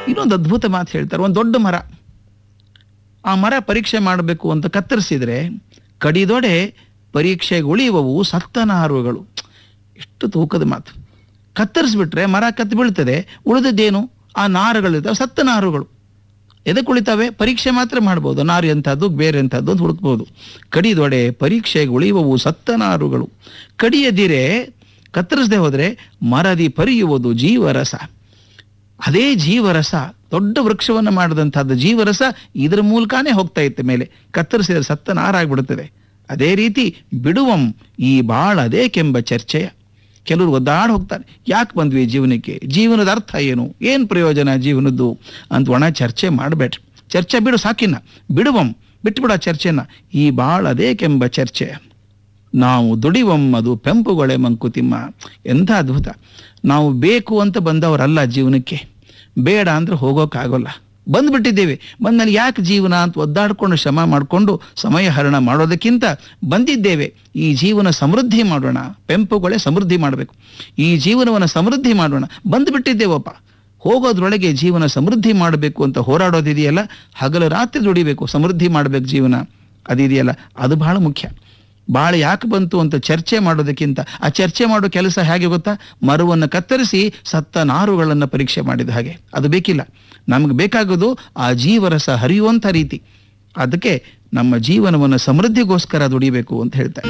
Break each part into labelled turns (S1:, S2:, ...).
S1: ಇನ್ನೊಂದು ಅದ್ಭುತ ಮಾತು ಹೇಳ್ತಾರೆ ಒಂದು ದೊಡ್ಡ ಮರ ಆ ಮರ ಪರೀಕ್ಷೆ ಮಾಡಬೇಕು ಅಂತ ಕತ್ತರಿಸಿದ್ರೆ ಕಡಿದೊಡೆ ಪರೀಕ್ಷೆಗೆ ಉಳಿಯುವವು ಸತ್ತ ನಾರುಗಳು ಎಷ್ಟು ತೂಕದ ಮಾತು ಕತ್ತರಿಸ್ಬಿಟ್ರೆ ಮರ ಕತ್ತು ಬೀಳ್ತದೆ ಉಳಿದದ್ದೇನು ಆ ನಾರುಗಳಿರ್ತಾವೆ ಸತ್ತ ನಾರುಗಳು ಎದಕ್ಕೆ ಉಳಿತಾವೆ ಪರೀಕ್ಷೆ ಮಾತ್ರ ಮಾಡ್ಬೋದು ನಾರು ಎಂಥದ್ದು ಬೇರೆ ಎಂಥದ್ದು ಅಂತ ಹುಡುಕ್ಬೋದು ಕಡಿದೊಡೆ ಪರೀಕ್ಷೆಗೆ ಉಳಿಯುವವು ಸತ್ತ ನಾರುಗಳು ಕಡಿಯದಿರೆ ಕತ್ತರಿಸದೆ ಹೋದ್ರೆ ಮರದಿ ಪರಿಯುವುದು ಜೀವರಸ ಅದೇ ಜೀವರಸ ದೊಡ್ಡ ವೃಕ್ಷವನ್ನು ಮಾಡಿದಂಥದ್ದು ಜೀವರಸ ಇದರ ಮೂಲಕನೇ ಹೋಗ್ತಾ ಇತ್ತು ಮೇಲೆ ಕತ್ತರಿಸಿದರೆ ಸತ್ತ ನಾರಾಗ್ಬಿಡುತ್ತದೆ ಅದೇ ರೀತಿ ಬಿಡುವಂ ಈ ಬಾಳ ಅದೇಕೆಂಬ ಚರ್ಚೆಯ ಕೆಲವರು ಒದ್ದಾಡಿ ಹೋಗ್ತಾರೆ ಯಾಕೆ ಬಂದ್ವಿ ಜೀವನಕ್ಕೆ ಜೀವನದ ಅರ್ಥ ಏನು ಏನು ಪ್ರಯೋಜನ ಜೀವನದ್ದು ಅಂತ ಒಣ ಚರ್ಚೆ ಮಾಡಬೇಡ್ರಿ ಚರ್ಚೆ ಬಿಡು ಸಾಕಿನ್ನ ಬಿಡುವಂ ಬಿಟ್ಬಿಡ ಚರ್ಚೆನ ಈ ಬಾಳ ಅದೇಕೆಂಬ ಚರ್ಚೆ ನಾವು ದುಡಿವಂ ಅದು ಪೆಂಪುಗೊಳೆ ಮಂಕುತಿಮ್ಮ ಎಂಥ ಅದ್ಭುತ ನಾವು ಬೇಕು ಅಂತ ಬಂದವರಲ್ಲ ಜೀವನಕ್ಕೆ ಬೇಡ ಅಂದ್ರೆ ಹೋಗೋಕ್ಕಾಗೋಲ್ಲ ಬಂದ್ಬಿಟ್ಟಿದ್ದೇವೆ ಬಂದ್ಮೇಲೆ ಯಾಕೆ ಜೀವನ ಅಂತ ಒದ್ದಾಡ್ಕೊಂಡು ಶ್ರಮ ಮಾಡಿಕೊಂಡು ಸಮಯ ಹರಣ ಮಾಡೋದಕ್ಕಿಂತ ಬಂದಿದ್ದೇವೆ ಈ ಜೀವನ ಸಮೃದ್ಧಿ ಮಾಡೋಣ ಪೆಂಪುಗಳೇ ಸಮೃದ್ಧಿ ಮಾಡಬೇಕು ಈ ಜೀವನವನ್ನು ಸಮೃದ್ಧಿ ಮಾಡೋಣ ಬಂದ್ಬಿಟ್ಟಿದ್ದೇವಪ್ಪ ಹೋಗೋದ್ರೊಳಗೆ ಜೀವನ ಸಮೃದ್ಧಿ ಮಾಡಬೇಕು ಅಂತ ಹೋರಾಡೋದಿದೆಯಲ್ಲ ಹಗಲು ರಾತ್ರಿ ದುಡಿಬೇಕು ಸಮೃದ್ಧಿ ಮಾಡಬೇಕು ಜೀವನ ಅದಿದೆಯಲ್ಲ ಅದು ಬಹಳ ಮುಖ್ಯ ಬಾಳ ಯಾಕೆ ಬಂತು ಅಂತ ಚರ್ಚೆ ಮಾಡೋದಕ್ಕಿಂತ ಆ ಚರ್ಚೆ ಮಾಡೋ ಕೆಲಸ ಹೇಗೆ ಗೊತ್ತಾ ಮರವನ್ನು ಕತ್ತರಿಸಿ ಸತ್ತ ನಾರುಗಳನ್ನು ಪರೀಕ್ಷೆ ಮಾಡಿದ ಹಾಗೆ ಅದು ಬೇಕಿಲ್ಲ ನಮ್ಗೆ ಬೇಕಾಗೋದು ಆ ಜೀವರಸ ಹರಿಯುವಂಥ ರೀತಿ ಅದಕ್ಕೆ ನಮ್ಮ ಜೀವನವನ್ನು ಸಮೃದ್ಧಿಗೋಸ್ಕರ ದುಡಿಬೇಕು ಅಂತ ಹೇಳ್ತಾರೆ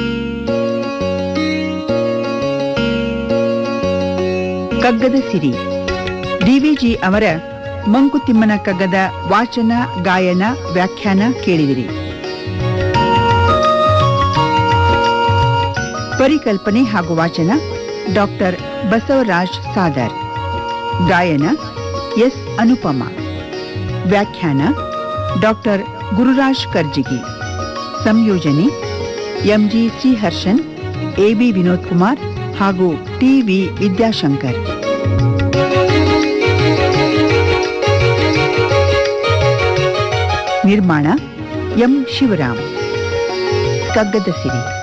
S2: ಕಗ್ಗದ ಸಿರಿ ಡಿವಿಜಿ ಅವರ ಮಂಕುತಿಮ್ಮನ ಕಗ್ಗದ ವಾಚನ ಗಾಯನ ವ್ಯಾಖ್ಯಾನ ಕೇಳಿದಿರಿ ಪರಿಕಲ್ಪನೆ ಹಾಗೂ ವಾಚನ ಡಾಕ್ಟರ್ ಬಸವರಾಜ್ ಸಾದರ್ ಗಾಯನ ಎಸ್ ಅನುಪಮ ವ್ಯಾಖ್ಯಾನ ಡಾಕ್ಟರ್ ಗುರುರಾಜ್ ಕರ್ಜಿಗಿ ಸಂಯೋಜನೆ MG C Harshan AB Vinod Kumar ಹಾಗೂ ಟಿವಿ ವಿದ್ಯಾಶಂಕರ್ ನಿರ್ಮಾಣ ಎಂ ಶಿವರಾಮ್ ಕಗ್ಗದ ಸಿರಿ